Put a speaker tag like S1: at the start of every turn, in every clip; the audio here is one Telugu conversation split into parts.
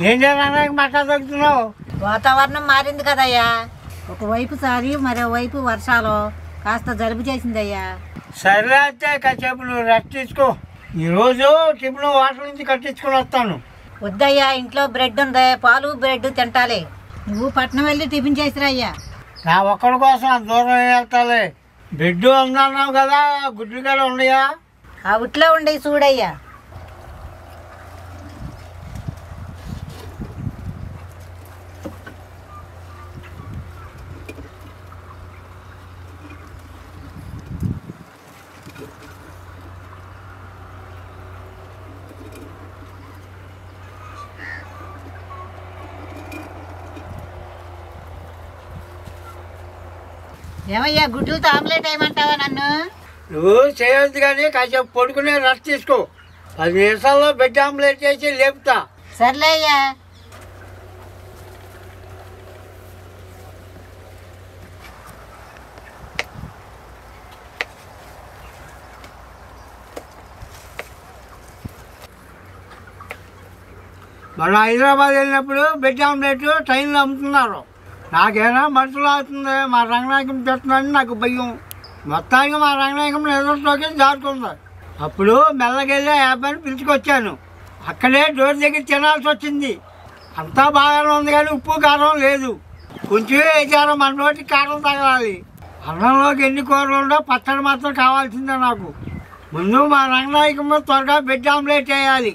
S1: ఏం చేయడానికి మక్క తగ్గుతున్నావు
S2: వాతావరణం మారింది కదయ్యా ఒకవైపు సారి మరోవైపు వర్షాలు కాస్త జలుబు చేసిందయ్యా
S1: సరే అయితే కాసేపు నువ్వు రెస్ట్ తీసుకో ఈరోజు టిఫిన్ వాటర్ నుంచి కట్టించుకొని వస్తాను
S2: వద్దయ్యా ఇంట్లో బ్రెడ్ ఉంది పాలు బ్రెడ్ తింటాలే నువ్వు పట్నం వెళ్ళి టిఫిన్ చేసిరా అయ్యా
S1: నా ఒక్కడి కోసం అంత దూరం ఏం వెళ్తాలే బెడ్ ఉందన్నావు కదా గుడ్లు కూడా ఉన్నాయా
S2: ఆ ఉట్లో ఉండి చూడయ్యా ఏమయ్యా గుడ్లతో ఆమ్లెట్ వేయమంటావా నన్ను
S1: నువ్వు చేయొద్దు కానీ కాసేపు పడుకునే రెస్ట్ తీసుకో పది నిమిషాల్లో బెడ్ ఆమ్లెట్ చేసి లేపుతా
S2: సర్లే అయ్యా
S1: మన హైదరాబాద్ వెళ్ళినప్పుడు బెడ్ ఆమ్లెట్ ట్రైన్లో అమ్ముతున్నారు నాకేనా మనసులో అవుతుంది మా రంగనాయకం పెట్టినని నాకు భయం మొత్తానికి మా రంగనాయకం ఎదురులోకి జారుకుంది అప్పుడు మెల్లగెళ్ళి యాభైని పిలుచుకొచ్చాను అక్కడే డోర్ దగ్గర తినాల్సి వచ్చింది అంతా బాగానే ఉంది కానీ ఉప్పు కారం లేదు కొంచెం వేసారు మన నోటికి కారం తగలాలి అన్నంలోకి ఎన్ని కూరలు ఉండో పచ్చడి మాత్రం కావాల్సిందే నాకు ముందు మా రంగనాయకం త్వరగా బెడ్ ఆమ్లెట్ వేయాలి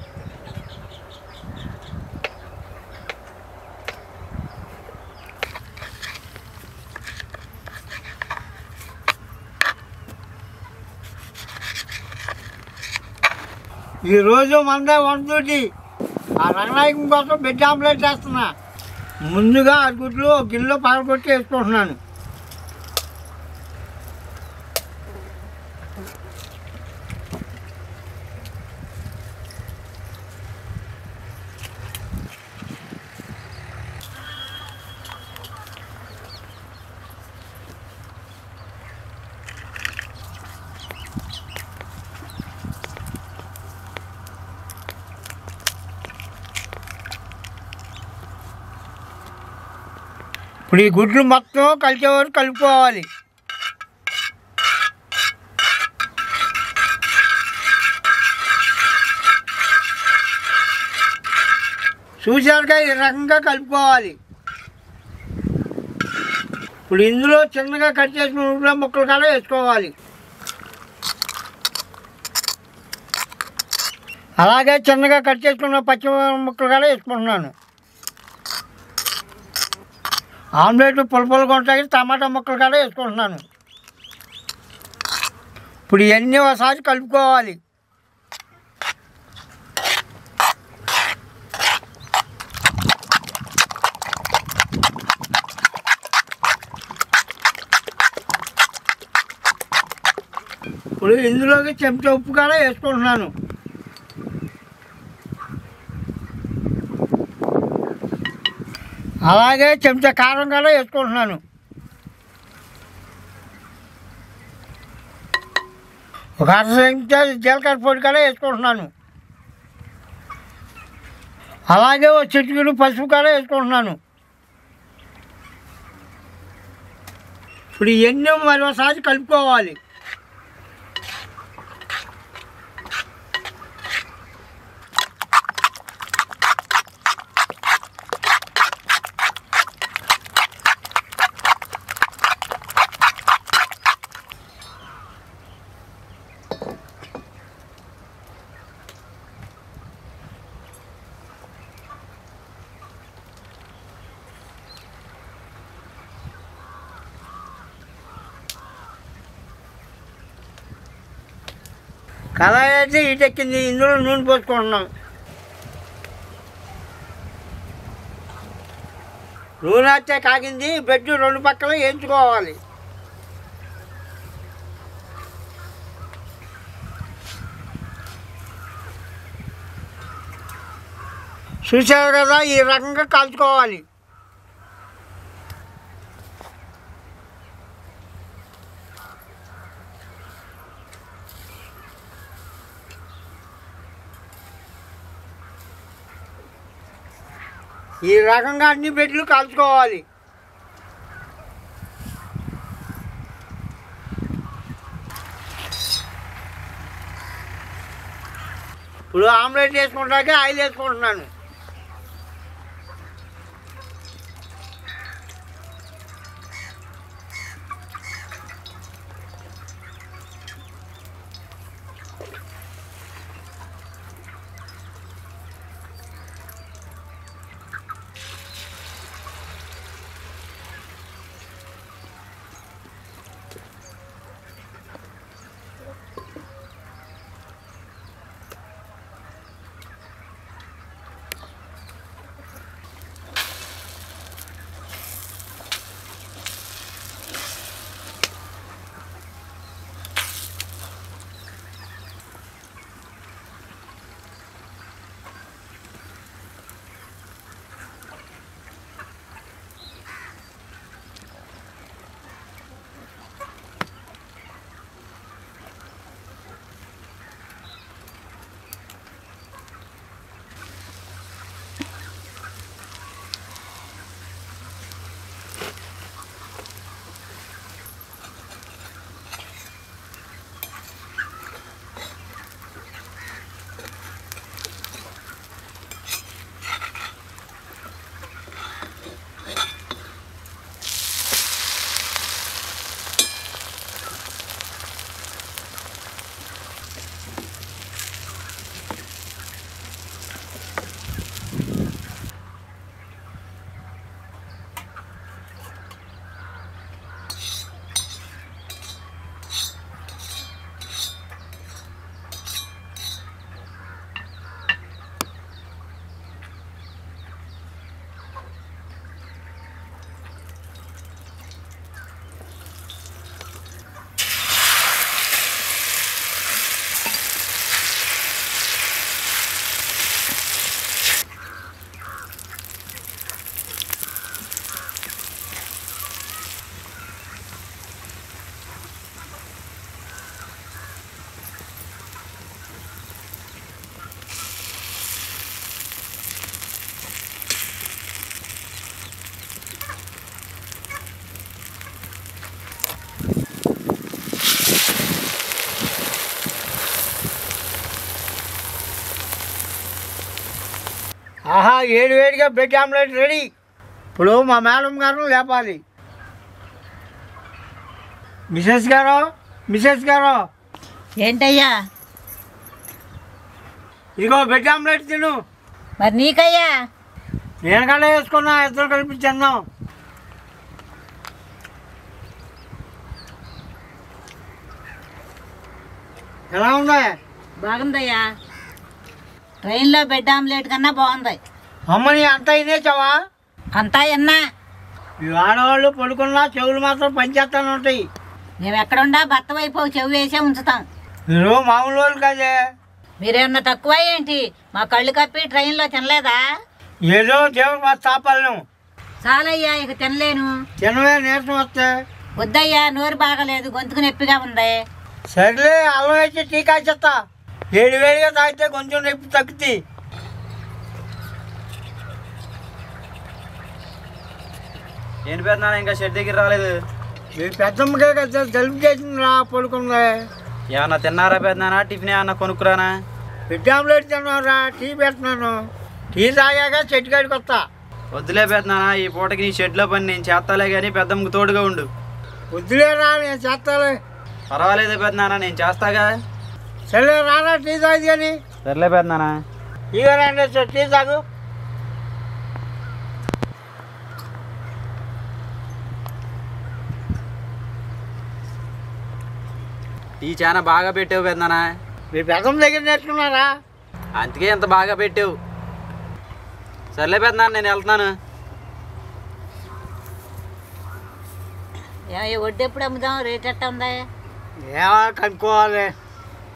S1: ఈరోజు మందే వన్ డ్యూటీ ఆ రంగనాయకం కోసం బెడ్ ఆమ్లెట్ చేస్తున్నా ముందుగా ఆ గుడ్లు ఒక గిన్నెలో పగలగొట్టి వేసుకుంటున్నాను ఇప్పుడు ఈ గుడ్లు మొత్తం కలిసే వరకు కలుపుకోవాలి చూశారుగా ఈ రకంగా కలుపుకోవాలి ఇప్పుడు ఇందులో చిన్నగా కట్ చేసిన ఉల్లిపాయ ముక్కలు కూడా వేసుకోవాలి అలాగే చిన్నగా కట్ చేసుకున్న పచ్చి ముక్కలు కూడా వేసుకుంటున్నాను ఆమ్లెట్ పులుపులుగా ఉంటాయి టమాటా ముక్కలు కూడా వేసుకుంటున్నాను ఇప్పుడు ఇవన్నీ ఒకసారి కలుపుకోవాలి ఇప్పుడు ఇందులోకి చెంచా ఉప్పు కూడా వేసుకుంటున్నాను అలాగే చెంచా కారం కూడా వేసుకుంటున్నాను ఒక అర చెంచా జీలకర్ర పొడి కూడా వేసుకుంటున్నాను అలాగే ఒక చిటికెడు పసుపు కూడా వేసుకుంటున్నాను ఇప్పుడు ఇవన్నీ మరోసారి కలుపుకోవాలి కళాయి అయితే ఇటెక్కింది ఇందులో నూనె పోసుకుంటున్నాం నూనె అయితే కాగింది బెడ్ రెండు పక్కల వేయించుకోవాలి చూసారు కదా ఈ రకంగా కాల్చుకోవాలి ఈ రకంగా అన్ని బెడ్లు కాల్చుకోవాలి ఇప్పుడు ఆమ్లెట్ వేసుకుంటాకే ఆయిల్ వేసుకుంటున్నాను ఆహా ఏడు వేడిగా బ్రెడ్ ఆమ్లెట్ రెడీ ఇప్పుడు మా మేడం గారు లేపాలి మిసెస్ గారు మిసెస్ గారు
S2: ఏంటయ్యా
S1: ఇదిగో బ్రెడ్ ఆమ్లెట్ తిను
S2: మరి నీకయ్యా
S1: నేను కన్నా వేసుకున్నా ఇద్దరు కలిపి తిన్నాం ఎలా ఉంది
S2: బాగుందయ్యా ట్రైన్లో బెడ్ ఆమ్లెట్ కన్నా బాగుంది
S1: అమ్మని అంతా ఇదేచావా
S2: అంతా ఎన్నా
S1: ఈ ఆడవాళ్ళు పడుకున్నా చెవులు మాత్రం పనిచేస్తానే ఉంటాయి
S2: మేము ఎక్కడుండా భర్త వైపు చెవి వేసే ఉంచుతాం
S1: మీరు మామూలు వాళ్ళు కాదే
S2: మీరేమన్నా తక్కువ ఏంటి మా కళ్ళు కప్పి ట్రైన్లో తినలేదా
S1: ఏదో దేవుడు మా తాపాలను
S2: చాలయ్యా ఇక తినలేను
S1: తినవే నీరసం వస్తే
S2: వద్దయ్యా నోరు బాగలేదు గొంతుకు నొప్పిగా ఉంది
S1: సర్లే అల్లం వేసి టీకా చెత్తా వేడి వేడిగా తాగితే కొంచెం నొప్పి తగ్గుతుంది
S3: ఏంటి పెద్దనా ఇంకా షెడ్ దగ్గర రాలేదు
S1: మీ పెద్దమ్మకే కదా జలుబు చేసింది రా పడుకుంది
S3: ఏమన్నా తిన్నారా పెద్దనా టిఫిన్ ఏమన్నా కొనుక్కురానా
S1: బిడ్డ ఆమ్లెట్ తిన్నారా టీ పెడుతున్నాను టీ తాగాక చెట్టు కాడికి వస్తా
S3: వద్దులే పెద్దనా ఈ పూటకి నీ షెడ్లో పని నేను చేస్తాలే కానీ పెద్దమ్మకు తోడుగా ఉండు
S1: వద్దులే రా నేను చేస్తాలే
S3: పర్వాలేదు పెద్దనా నేను చేస్తాగా
S1: సరే రారా టీ తాగి కానీ
S3: సర్లే పెద్దనా
S1: ఇక రండి సార్ టీ తాగు
S3: టీ చాలా బాగా పెట్టావు పెద్దనా
S1: మీ పెద్దమ్మ దగ్గర నేర్చుకున్నారా
S3: అందుకే ఇంత బాగా పెట్టావు సర్లే పెద్దనా నేను వెళ్తున్నాను
S2: ఏ వడ్డీ ఎప్పుడు అమ్ముదాం రేట్ ఎట్టా ఉందా
S1: ఏమో కనుక్కోవాలి